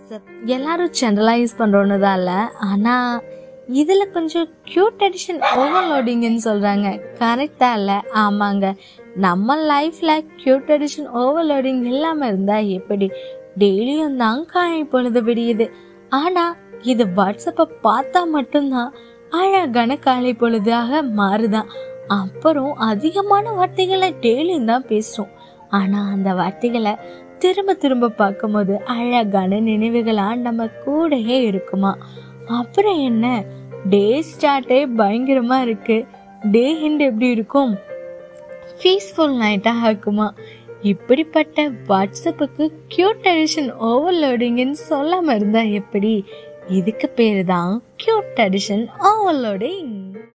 WhatsApp எல்லாரும் ஜென்ரலாக use பண்ணுறோன்னு தான் இல்லை ஆனால் இதில் கொஞ்சம் க்யூட் அடிஷன் ஓவர்லோடிங்னு சொல்கிறாங்க கரெக்டாக இல்லை ஆமாங்க நம்ம லைஃப்பில் க்யூட் அடிஷன் ஓவர்லோடிங் இல்லாமல் இருந்தால் எப்படி டெய்லியும் தான் காலை பொழுது விடியுது ஆனால் இது வாட்ஸ்அப்பை பார்த்தா மட்டும்தான் அழகான காலை பொழுதாக மாறுதான் அப்புறம் அதிகமான வார்த்தைகளை டெய்லியும் தான் பேசுகிறோம் ஆனால் அந்த வார்த்தைகளை திரும்ப திரும்ப பார்க்கும்போது அழகான நினைவுகளா நம்ம கூடயே இருக்குமா அப்புறம் என்ன டே ஸ்டார்ட்டே பயங்கரமா இருக்கு டே ஹெண்ட் எப்படி இருக்கும் பீஸ்ஃபுல் நைட்டாக இருக்குமா இப்படிப்பட்ட வாட்ஸ்அப்புக்கு கியூட் அடிஷன் ஓவர்லோடிங்னு சொல்லாம இருந்தா எப்படி இதுக்கு பேரு தான் கியூட் அடிஷன் ஓவர்லோடிங்